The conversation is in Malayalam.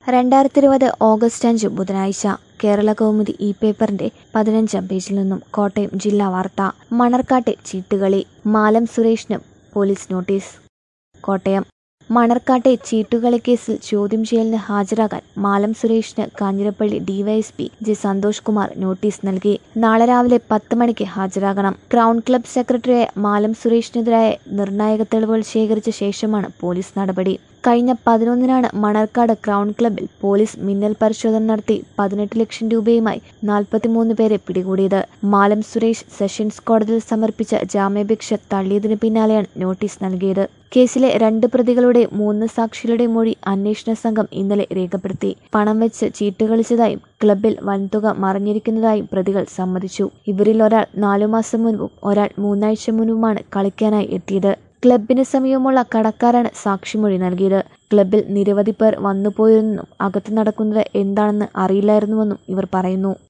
രണ്ടായിരത്തി ഇരുപത് ഓഗസ്റ്റ് അഞ്ച് ബുധനാഴ്ച കേരള കൗമുദി ഇ പേപ്പറിന്റെ പതിനഞ്ചാം പേജിൽ നിന്നും കോട്ടയം ജില്ലാ വാർത്ത മണർക്കാട്ടെ ചീട്ടുകളി മാലം സുരേഷിന് പോലീസ് നോട്ടീസ് കോട്ടയം മണർക്കാട്ടെ ചീട്ടുകളി കേസിൽ ചോദ്യം ചെയ്യലിന് ഹാജരാകാൻ മാലം സുരേഷിന് Kanjirappally DYSP J Santhosh Kumar notice നൽകി നാളെ രാവിലെ പത്ത് മണിക്ക് ഹാജരാകണം ക്രൗൺ ക്ലബ് സെക്രട്ടറിയായ മാലം സുരേഷിനെതിരായ നിർണായക തെളിവുകൾ ശേഖരിച്ച ശേഷമാണ് പോലീസ് നടപടി കഴിഞ്ഞ പതിനൊന്നിനാണ് മണർക്കാട് ക്രൗൺ ക്ലബിൽ പോലീസ് മിന്നൽ പരിശോധന നടത്തി പതിനെട്ട് ലക്ഷം രൂപയുമായി നാൽപ്പത്തിമൂന്ന് പേരെ പിടികൂടിയത് മാലം സുരേഷ് സെഷൻസ് കോടതിയിൽ സമർപ്പിച്ച ജാമ്യാപേക്ഷ തള്ളിയതിനു പിന്നാലെയാണ് നോട്ടീസ് നൽകിയത് കേസിലെ രണ്ട് പ്രതികളുടെ മൂന്ന് സാക്ഷികളുടെ മൊഴി അന്വേഷണ സംഘം ഇന്നലെ രേഖപ്പെടുത്തി പണം വെച്ച് ചീട്ടുകളിച്ചതായും ക്ലബിൽ വൻതുക മറിഞ്ഞിരിക്കുന്നതായും പ്രതികൾ സമ്മതിച്ചു ഇവരിൽ ഒരാൾ നാലു മാസം മുൻപും ഒരാൾ മൂന്നാഴ്ച മുൻപുമാണ് കളിക്കാനായി എത്തിയത് ക്ലബിന് സമീപമുള്ള കടക്കാരാണ് സാക്ഷിമൊഴി നൽകിയത് ക്ലബിൽ നിരവധി പേർ വന്നുപോയിരുന്നെന്നും അകത്ത് നടക്കുന്നത് എന്താണെന്ന് അറിയില്ലായിരുന്നുവെന്നും ഇവർ പറയുന്നു